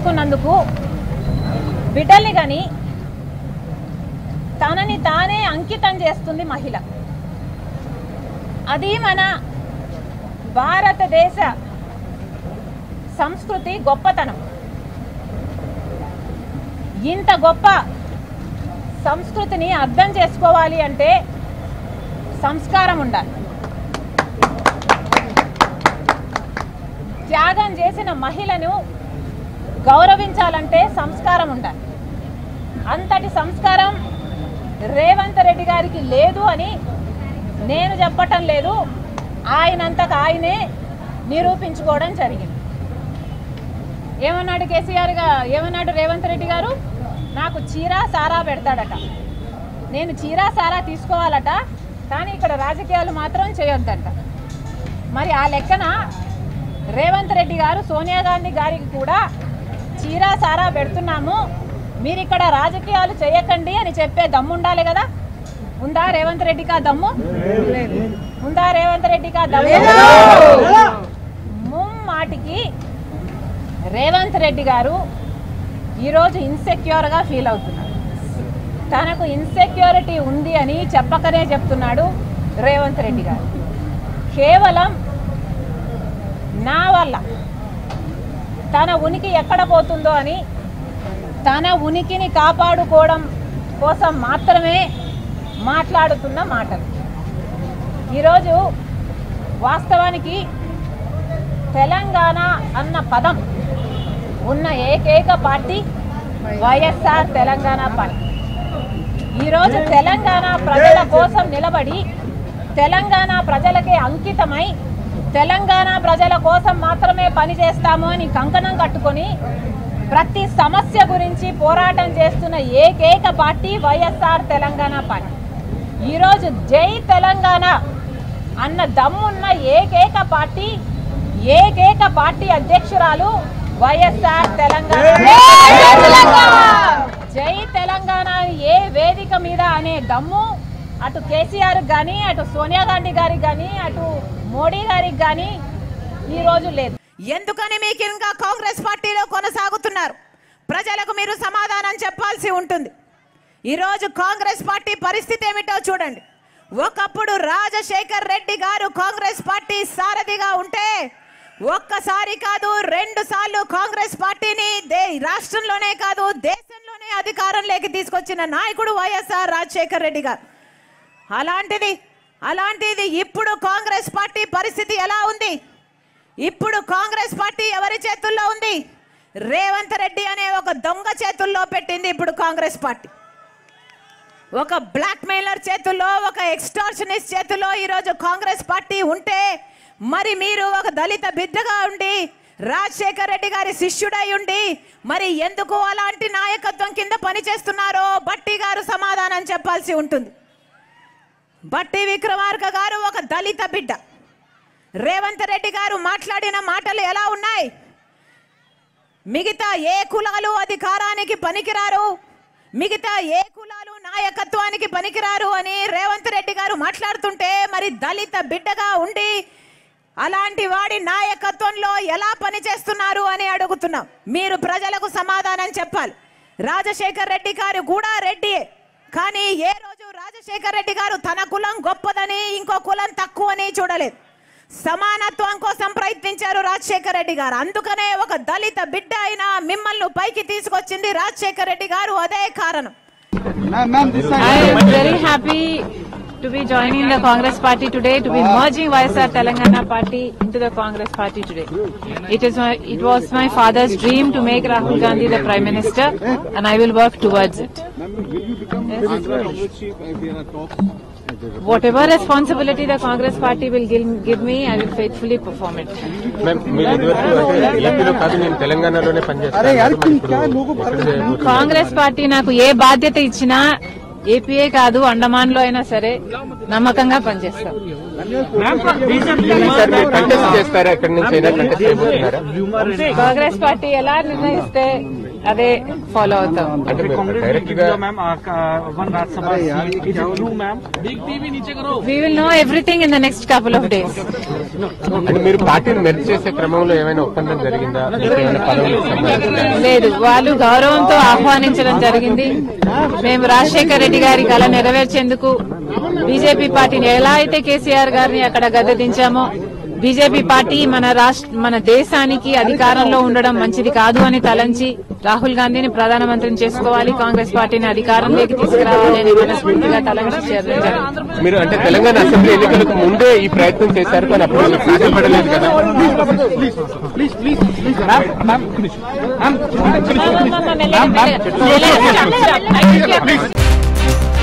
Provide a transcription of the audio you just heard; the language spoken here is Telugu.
చేసుకున్నందుకు బిడ్డల్ని కానీ తనని తానే అంకితం చేస్తుంది మహిళ అది మన భారతదేశ సంస్కృతి గొప్పతనం ఇంత గొప్ప సంస్కృతిని అర్థం చేసుకోవాలి అంటే సంస్కారం ఉండాలి త్యాగం చేసిన మహిళను గౌరవించాలంటే సంస్కారం ఉండాలి అంతటి సంస్కారం రేవంత్ రెడ్డి గారికి లేదు అని నేను చెప్పటం లేదు ఆయనంతకు ఆయనే నిరూపించుకోవడం జరిగింది ఏమన్నాడు కేసీఆర్ గా ఏమన్నాడు రేవంత్ రెడ్డి గారు నాకు చీరా సారా పెడతాడట నేను చీరా సారా తీసుకోవాలట కానీ ఇక్కడ రాజకీయాలు మాత్రం చేయొద్దంట మరి ఆ లెక్కన రేవంత్ రెడ్డి గారు సోనియా గాంధీ గారికి కూడా చీరా సారా పెడుతున్నాము మీరు ఇక్కడ రాజకీయాలు చేయకండి అని చెప్పే దమ్ము ఉండాలి కదా ఉందా రేవంత్ రెడ్డికి ఆ దమ్ము ఉందా రేవంత్ రెడ్డికి ఆ దమ్ము ముమ్మాటికి రేవంత్ రెడ్డి గారు ఈరోజు ఇన్సెక్యూర్గా ఫీల్ అవుతున్నారు తనకు ఇన్సెక్యూరిటీ ఉంది అని చెప్పకనే చెప్తున్నాడు రేవంత్ రెడ్డి గారు కేవలం నా వల్ల తన ఉనికి ఎక్కడ పోతుందో అని తన ఉనికిని కాపాడుకోవడం కోసం మాత్రమే మాట్లాడుతున్న మాటలు ఈరోజు వాస్తవానికి తెలంగాణ అన్న పదం ఉన్న ఏకైక పార్టీ వైఎస్ఆర్ తెలంగాణ పార్టీ ఈరోజు తెలంగాణ ప్రజల కోసం నిలబడి తెలంగాణ ప్రజలకే అంకితమై తెలంగాణ ప్రజల కోసం మాత్రమే పనిచేస్తాము అని కంకణం కట్టుకొని ప్రతి సమస్య గురించి పోరాటం చేస్తున్న ఏకైక పార్టీ వైఎస్ఆర్ తెలంగాణ పార్టీ ఈరోజు జై తెలంగాణ అన్న దమ్మున్న ఏకైక పార్టీ ఏకైక పార్టీ అధ్యక్షురాలు వైఎస్ఆర్ తెలంగాణ జై తెలంగాణ అని ఏ వేదిక మీద అనే దమ్ము అటు కేసీఆర్ కానీ అటు సోనియా గాంధీ గారికి కానీ అటు మోడీ గారికి కానీ ఈ రోజు లేదు ఎందుకని మీకు ఇంకా కాంగ్రెస్ పార్టీలో కొనసాగుతున్నారు ప్రజలకు మీరు సమాధానం చెప్పాల్సి ఉంటుంది ఈరోజు కాంగ్రెస్ పార్టీ పరిస్థితి ఏమిటో చూడండి ఒకప్పుడు రాజశేఖర్ రెడ్డి గారు కాంగ్రెస్ పార్టీ సారథిగా ఉంటే ఒక్కసారి కాదు రెండు సార్లు కాంగ్రెస్ పార్టీని దే రాష్ట్రంలోనే కాదు దేశంలోనే అధికారంలోకి తీసుకొచ్చిన నాయకుడు వైఎస్ఆర్ రాజశేఖర్ రెడ్డి గారు అలాంటిది అలాంటిది ఇప్పుడు కాంగ్రెస్ పార్టీ పరిస్థితి ఎలా ఉంది ఇప్పుడు కాంగ్రెస్ పార్టీ ఎవరి చేతుల్లో ఉంది రేవంత్ రెడ్డి అనే ఒక దొంగ చేతుల్లో పెట్టింది ఇప్పుడు కాంగ్రెస్ పార్టీ ఒక బ్లాక్ మెయిలర్ చేతుల్లో ఒక ఎక్స్టార్షనిస్ట్ చేతుల్లో ఈరోజు కాంగ్రెస్ పార్టీ ఉంటే మరి మీరు ఒక దళిత బిడ్డగా ఉండి రాజశేఖర్ రెడ్డి గారి శిష్యుడై ఉండి మరి ఎందుకు అలాంటి నాయకత్వం కింద పనిచేస్తున్నారో బట్టి గారు సమాధానం చెప్పాల్సి ఉంటుంది బట్టి విక్రమార్క గారు ఒక దళిత బిడ్డ రేవంత్ రెడ్డి గారు మాట్లాడిన మాటలు ఎలా ఉన్నాయి మిగతా ఏ కులాలు అధికారానికి పనికిరారు మిగతా ఏ కులాలు నాయకత్వానికి పనికిరారు అని రేవంత్ రెడ్డి గారు మాట్లాడుతుంటే మరి దళిత బిడ్డగా ఉండి అలాంటి వాడి నాయకత్వంలో ఎలా పనిచేస్తున్నారు అని అడుగుతున్నాం మీరు ప్రజలకు సమాధానం చెప్పాలి రాజశేఖర్ రెడ్డి గారు కూడా రెడ్డియే కానీ ఏ రోజు రాజశేఖర్ రెడ్డి గారు తన కులం గొప్పదని ఇంకో కులం తక్కువని చూడలేదు సమానత్వం కోసం ప్రయత్నించారు రాజశేఖర్ రెడ్డి గారు అందుకనే ఒక దళిత బిడ్డ అయిన మిమ్మల్ని పైకి తీసుకొచ్చింది రాజశేఖర్ రెడ్డి గారు అదే కారణం Ma'am, ma'am, this side. I am very happy to be joining the Congress party today, to be merging YSR Telangana party into the Congress party today. It is my, it was my father's dream to make Rahul Gandhi the Prime Minister and I will work towards it. Whatever responsibility the Congress party will give, give me, I will faithfully perform it. Ma'am మీరు ఇదివరకు అంటే ఏపీలో కాదు నేను తెలంగాణలోనే అరే యార్ పనిచేస్తాను మరి క్యా లోగో ఇప్పుడు ఎక్కడ చేయబోతున్నారు? కాంగ్రెస్ పార్టీ నాకు ఏ బాధ్యత ఇచ్చినా ఏపీఏ కాదు అండమాన్ లో అయినా సరే నమ్మకంగా పనిచేస్తాం ఈసారి మీరు కంటెస్ట్ చేస్తారా ఎక్కడి నుంచి అయినా కంటెస్ట్ చేయబోతున్నారా కాంగ్రెస్ పార్టీ ఎలా నిర్ణయిస్తే అదే ఫాలో అవుతాం అంటే మీరు कांग्रेस ने డైరెక్ట్ गिव గా दिया ma'am one Rajya Sabha seat is true ma'am we will know everything in the next couple of days అంటే మీరు పార్టీని మెర్జ్ చేసే క్రమంలో ఏమైనా ఒప్పందం జరిగిందా మీకు ఏమైనా పదవులకు సంబంధించిన లేదు వాళ్ళు గౌరవంతో ఆహ్వానించడం జరిగింది మేము రాజశేఖర రెడ్డి గారి కళ నెరవేర్చేందుకు బీజేపీ పార్టీని ఎలా అయితే కేసీఆర్ గారిని అక్కడ గద్దెదించామో బీజేపీ పార్టీ మన రాష్ట్ర మన దేశానికి అధికారంలో ఉండడం మంచిది కాదు అని తలంచి రాహుల్ గాంధీని ప్రధానమంత్రిని చేసుకోవాలి కాంగ్రెస్ పార్టీని అధికారంలోకి తీసుకురావాలి అని మనస్ఫూర్తిగా తలంచి చేయడం జరిగింది మీరు అంటే తెలంగాణ అసెంబ్లీ ఎన్నికలకు ముందే ఈ ప్రయత్నం చేశారు కానీ అప్పుడు మీకు సాధ్యపడలేదు కదా మెల్లగా, మెల్లగా. మెల్లగా.